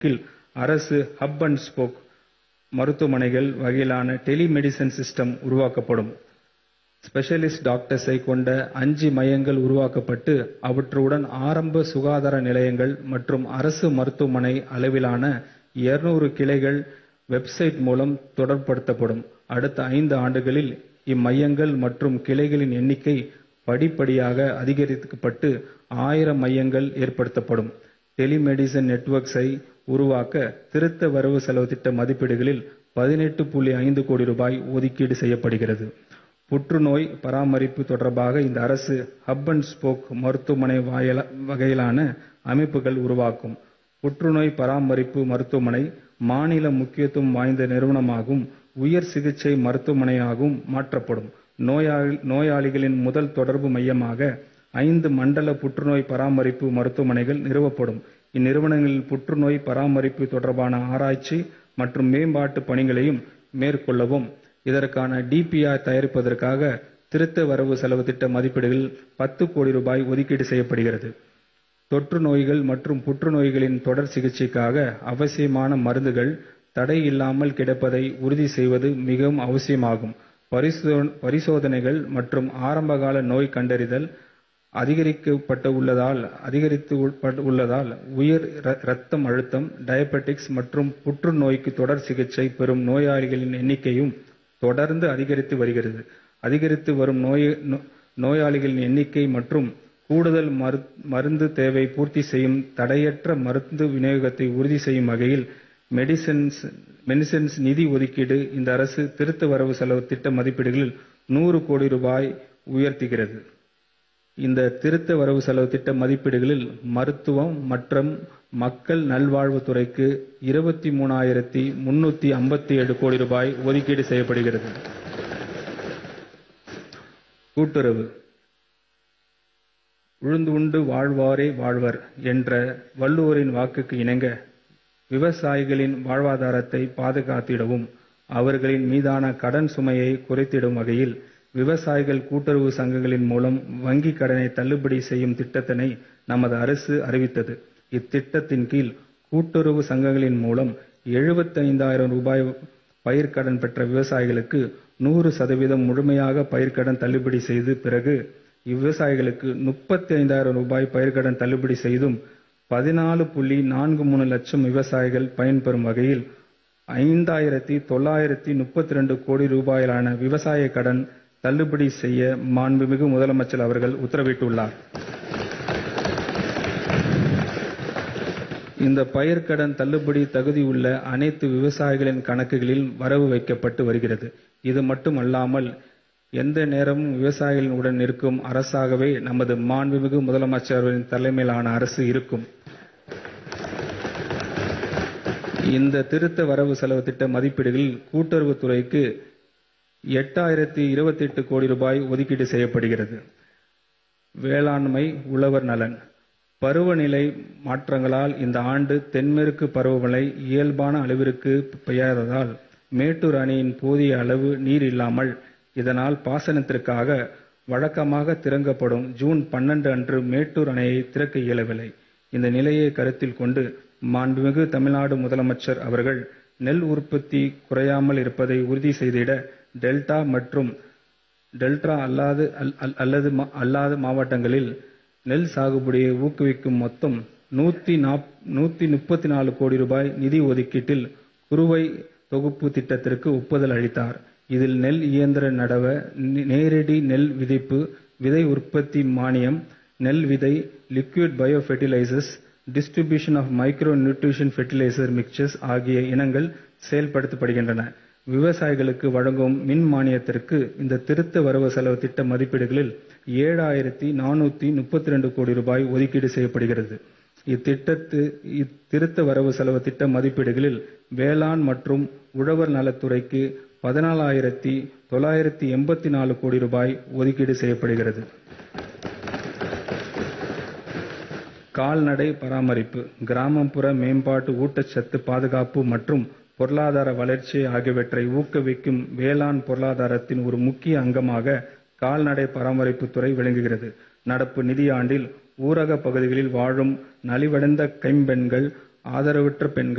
கீழ் அரசு hub and spoke மருத்துவமனைகள் வகையிலான டெலி மெடிசன் சிஸ்டம் உருவாக்கப்படும் ஸ்பெஷலிஸ்ட் டாக்டர்ஸை கொண்ட அஞ்சு மையங்கள் உருவாக்கப்பட்டு அவற்றுடன் ஆரம்ப சுகாதார நிலையங்கள் மற்றும் அரசு மருத்துவமனை அளவிலான 200 கிளைகள் வெப்சைட் மூலம் தொடர்படுத்தப்படும் அடுத்த ஐந்து ஆண்டுகளில் இம்மையங்கள் மற்றும் கிளைகளின் எண்ணிக்கை படிப்படியாக அதிகரிக்கப்பட்டு ஆயிரம் மையங்கள் ஏற்படுத்தப்படும் டெலிமெடிசன் நெட்வொர்க்ஸை உருவாக்க திருத்த வரவு செலவு திட்ட மதிப்பீடுகளில் பதினெட்டு புள்ளி ஐந்து கோடி ரூபாய் ஒதுக்கீடு செய்யப்படுகிறது புற்றுநோய் பராமரிப்பு தொடர்பாக இந்த அரசு ஹப் அண்ட் ஸ்போக் மருத்துவமனை வகையிலான அமைப்புகள் உருவாக்கும் புற்றுநோய் பராமரிப்பு மருத்துவமனை மாநில முக்கியத்துவம் வாய்ந்த நிறுவனமாகவும் உயர் சிகிச்சை மருத்துவமனையாகவும் மாற்றப்படும் நோயாளிகளின் முதல் தொடர்பு மையமாக ஐந்து மண்டல புற்றுநோய் பராமரிப்பு மருத்துவமனைகள் நிறுவப்படும் இந்நிறுவனங்களில் புற்றுநோய் பராமரிப்பு தொடர்பான ஆராய்ச்சி மற்றும் மேம்பாட்டு பணிகளையும் மேற்கொள்ளவும் இதற்கான டிபிஆர் தயாரிப்பதற்காக திருத்த வரவு செலவு திட்ட மதிப்பீடுகளில் பத்து கோடி ரூபாய் ஒதுக்கீடு செய்யப்படுகிறது தொற்று நோய்கள் மற்றும் புற்றுநோய்களின் தொடர் சிகிச்சைக்காக அவசியமான மருந்துகள் தடை இல்லாமல் கிடைப்பதை உறுதி செய்வது மிகவும் அவசியமாகும் பரிசோதனைகள் மற்றும் ஆரம்பகால நோய் கண்டறிதல் அதிகரிக்கப்பட்டுள்ளதால் அதிகரித்து உள்ளதால் உயர் இரத்த அழுத்தம் டயபெட்டிக்ஸ் மற்றும் புற்றுநோய்க்கு தொடர் சிகிச்சை பெறும் நோயாளிகளின் எண்ணிக்கையும் தொடர்ந்து அதிகரித்து வருகிறது அதிகரித்து வரும் நோயாளிகளின் எண்ணிக்கை மற்றும் கூடுதல் மருந்து தேவை பூர்த்தி செய்யும் தடையற்ற மருந்து விநியோகத்தை உறுதி செய்யும் வகையில் மெடிசின்ஸ் நிதி ஒதுக்கீடு இந்த அரசு திருத்த வரவு செலவு திட்ட மதிப்பீடுகளில் நூறு கோடி ரூபாய் உயர்த்துகிறது இந்த திருத்த வரவு செலவு திட்ட மதிப்பீடுகளில் மருத்துவம் மற்றும் மக்கள் நல்வாழ்வுத்துறைக்கு இருபத்தி மூணாயிரத்தி முன்னூத்தி ஐம்பத்தி ஏழு கோடி ரூபாய் ஒதுக்கீடு செய்யப்படுகிறது கூட்டுறவு உழுந்து உண்டு வாழ்வாரே வாழ்வர் என்ற வள்ளுவரின் வாக்குக்கு இணங்க விவசாயிகளின் வாழ்வாதாரத்தை பாதுகாத்திடவும் அவர்களின் மீதான கடன் சுமையை குறைத்திடும் வகையில் விவசாயிகள் கூட்டுறவு சங்கங்களின் மூலம் வங்கி கடனை தள்ளுபடி செய்யும் திட்டத்தினை நமது அரசு அறிவித்தது இத்திட்டத்தின் கீழ் கூட்டுறவு சங்கங்களின் மூலம் எழுபத்தைந்தாயிரம் ரூபாய் பயிர்க்கடன் பெற்ற விவசாயிகளுக்கு நூறு சதவீதம் முழுமையாக பயிர்க்கடன் தள்ளுபடி செய்து பிறகு இவ்விவசாயிகளுக்கு முப்பத்தி ஐந்தாயிரம் ரூபாய் பயிர்க்கடன் தள்ளுபடி செய்தும் பதினாலு புள்ளி நான்கு மூணு லட்சம் விவசாயிகள் பயன்பெறும் வகையில் ஐந்தாயிரத்தி தொள்ளாயிரத்தி முப்பத்தி ரெண்டு கோடி ரூபாயிலான விவசாய கடன் தள்ளுபடி செய்ய மாண்புமிகு முதலமைச்சர் அவர்கள் உத்தரவிட்டுள்ளார் இந்த பயிர்க்கடன் தள்ளுபடி தகுதியுள்ள அனைத்து விவசாயிகளின் கணக்குகளில் வரவு வைக்கப்பட்டு வருகிறது இது மட்டுமல்லாமல் எந்த நேரமும் விவசாயிகளின் உடன் நிற்கும் அரசாகவே நமது மாண்புமிகு முதலமைச்சரின் தலைமையிலான அரசு இருக்கும் இந்த திருத்த வரவு செலவு திட்ட மதிப்பீடுகளில் கூட்டுறவுத்துறைக்கு எட்டாயிரத்தி இருபத்தி எட்டு கோடி ரூபாய் ஒதுக்கீடு செய்யப்படுகிறது வேளாண்மை உழவர் நலன் பருவநிலை மாற்றங்களால் இந்த ஆண்டு தென்மேற்கு பருவமழை இயல்பான அளவிற்கு பெய்யாததால் மேட்டூர் அணையின் போதிய அளவு நீர் இல்லாமல் இதனால் பாசனத்திற்காக வழக்கமாக திறக்கப்படும் ஜூன் பன்னெண்டு அன்று மேட்டூர் அணையை திறக்க இயலவில்லை இந்த நிலையை கருத்தில் கொண்டு மாண்புமிகு தமிழ்நாடு முதலமைச்சர் அவர்கள் நெல் உற்பத்தி குறையாமல் இருப்பதை உறுதி செய்திட டெல்டா மற்றும் டெல்டா அல்லாது அல்லது அல்லாத மாவட்டங்களில் நெல் சாகுபடியை ஊக்குவிக்கும் மொத்தம் நூத்தி நூத்தி முப்பத்தி நாலு கோடி ரூபாய் நிதி ஒதுக்கீட்டில் குறுவை தொகுப்பு திட்டத்திற்கு ஒப்புதல் அளித்தார் இதில் நெல் இயந்திர நடவ நேரடி நெல் விதைப்பு விதை உற்பத்தி மானியம் நெல் விதை liquid bio fertilisers distribution of micro nutrition fertiliser mixers ஆகிய இனங்கள் செயல்படுத்தப்படுகின்றன விவசாயிகளுக்கு வழங்கும் மின் மானியத்திற்கு இந்த திருத்த வரவு செலவு திட்ட மதிப்பீடுகளில் ஏழாயிரத்தி நானூத்தி முப்பத்தி ரெண்டு கோடி ரூபாய் ஒதுக்கீடு செய்யப்படுகிறது இத்திட்டத்து இத்திருத்த வரவு செலவு திட்ட மதிப்பீடுகளில் வேளாண் மற்றும் உழவர் நலத்துறைக்கு பதினாலாயிரத்தி தொள்ளாயிரத்தி எண்பத்தி நாலு கோடி ரூபாய் ஒதுக்கீடு செய்யப்படுகிறது கால்நடை பராமரிப்பு கிராமப்புற மேம்பாட்டு ஊட்டச்சத்து பாதுகாப்பு மற்றும் பொருளாதார வளர்ச்சி ஆகியவற்றை ஊக்குவிக்கும் வேளாண் பொருளாதாரத்தின் ஒரு முக்கிய அங்கமாக கால்நடை பராமரிப்புத் துறை விளங்குகிறது நடப்பு நிதியாண்டில் ஊரக பகுதிகளில் வாழும் நலிவடைந்த கைம்பெண்கள் ஆதரவற்ற பெண்கள்